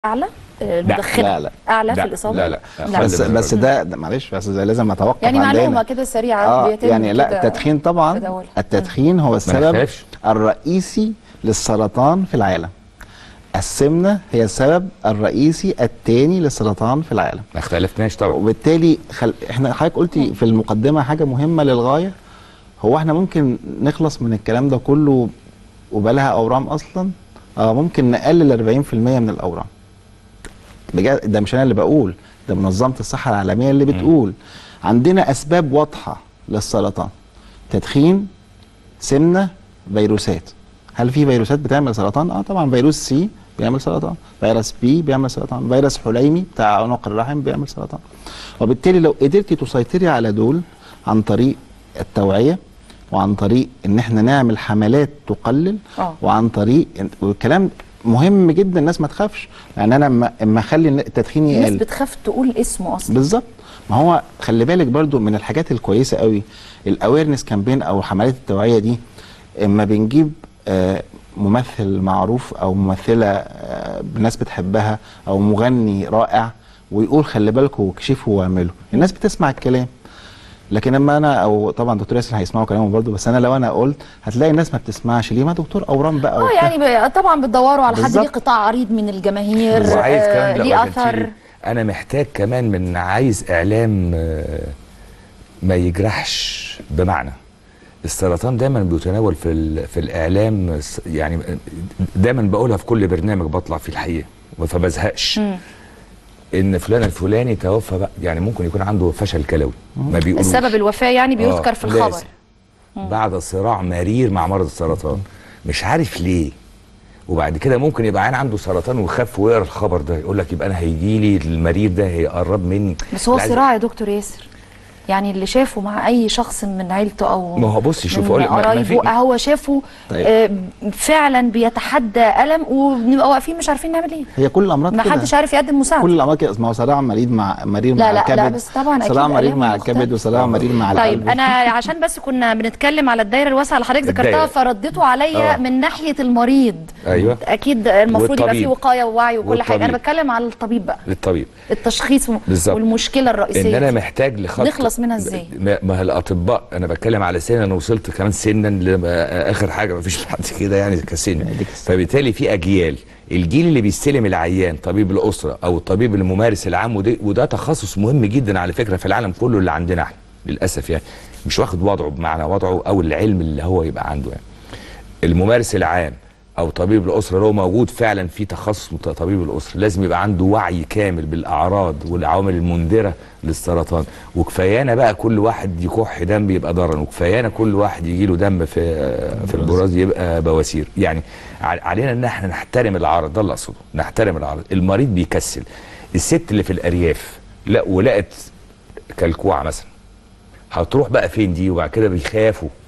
اعلى آه، المدخنه لا، لا. اعلى في لا، الاصابه لا، لا. لا. خلي بس بالك. بس ده, ده معلش بس ده لازم اتوقف يعني عندنا. معلومه كده سريعه اه بيتم يعني لا كده التدخين طبعا تداولها. التدخين هو السبب نختلفش. الرئيسي للسرطان في العالم السمنه هي السبب الرئيسي الثاني للسرطان في العالم ما اختلفناش طبعا وبالتالي خل... احنا حضرتك قلتي في المقدمه حاجه مهمه للغايه هو احنا ممكن نخلص من الكلام ده كله وبلاها اورام اصلا اه ممكن نقلل 40% من الاورام بجد ده مش انا اللي بقول ده منظمه الصحه العالميه اللي بتقول عندنا اسباب واضحه للسرطان تدخين سمنه فيروسات هل في فيروسات بتعمل سرطان اه طبعا فيروس سي بيعمل سرطان فيروس بي بيعمل سرطان فيروس حليمي بتاع عنق الرحم بيعمل سرطان وبالتالي لو قدرتي تسيطري على دول عن طريق التوعيه وعن طريق ان احنا نعمل حملات تقلل آه. وعن طريق والكلام مهم جدا الناس ما تخافش يعني انا اما اما اخلي التدخين الناس يقل بتخاف تقول اسمه اصلا بالظبط ما هو خلي بالك برضو من الحاجات الكويسه قوي الاويرنس كامبين او حملات التوعيه دي اما بنجيب آه، ممثل معروف او ممثله آه، الناس بتحبها او مغني رائع ويقول خلي بالكم واكشفوا واعملوا الناس بتسمع الكلام لكن اما انا او طبعا دكتور ياسر هيسمعوا كلامه برضو بس انا لو انا قلت هتلاقي الناس ما بتسمعش ليه ما دكتور اورام بقى اه وبتاع. يعني ب- طبعا بتدوروا على حد ليه بالظبط. قطاع عريض من الجماهير وعايز آه، كمان ليه لو اثر أرجنتيني. انا محتاج كمان من عايز اعلام آه، ما يجرحش بمعنى السرطان دايما بيتناول في ال- في الاعلام س- يعني دايما بقولها في كل برنامج بطلع فيه الحقيقه فبزهقش مم. ان فلان الفلاني توفى بقى يعني ممكن يكون عنده فشل كلوي ما بيقولوش السبب الوفاه يعني بيذكر آه، في الخبر لازم. بعد صراع مرير مع مرض السرطان مش عارف ليه وبعد كده ممكن يبقى عين عنده سرطان ويخاف ويقرا الخبر ده يقول لك يبقى انا هيجي لي المرير ده هيقرب مني بس هو اللي عايز- صراع يا دكتور ياسر يعني اللي شافه مع اي شخص من عيلته او ما هو بصي شوف من أقول لك، ما- ما في- قرايبه هو شافه طيب. آه، فعلا بيتحدى الم وبنبقى واقفين مش عارفين نعمل ايه هي كل الامراض ما كده حدش عارف يقدم مساعده كل الامراض كده ما هو صراع مريض مع مريض لا، مع لا، لا، الكبد بس طبعاً أكيد صراع مريض آلام مع مختلفة. الكبد وصراع مريض مع طيب القلب انا عشان بس كنا بنتكلم على الدايره الواسعه اللي حضرتك ذكرتها الدايرة. فرديتوا عليا آه. من ناحيه المريض ايوه اكيد المفروض يبقى فيه والطبيب. وقايه ووعي وكل حاجه انا والطبيب. بتكلم على الطبيب بقى للطبيب التشخيص و- بالظبط. والمشكله الرئيسيه ان انا دي. محتاج لخط نخلص منها إزاي؟ ما ما هي الاطباء انا بتكلم على سن انا وصلت كمان سنا لما- اخر حاجه ما فيش حد كده يعني كسن ديك السن. فبالتالي في اجيال الجيل اللي بيستلم العيان طبيب الاسره او الطبيب الممارس العام وده, وده تخصص مهم جدا على فكره في العالم كله اللي عندنا احنا للاسف يعني مش واخد وضعه بمعنى وضعه او العلم اللي هو يبقى عنده يعني الممارس العام او طبيب الاسره لو موجود فعلا في تخصص مت- طبيب الاسره لازم يبقى عنده وعي كامل بالاعراض والعوامل المنذره للسرطان وكفايانا بقى كل واحد يكح دم يبقى ضرر وكفايانا كل واحد يجي له دم في في البراز يبقى بواسير يعني ع- علينا ان احنا نحترم العرض ده اللي اقصده نحترم العرض المريض بيكسل الست اللي في الارياف لا ولقت كلكوعه مثلا هتروح بقى فين دي وبعد كده بيخافوا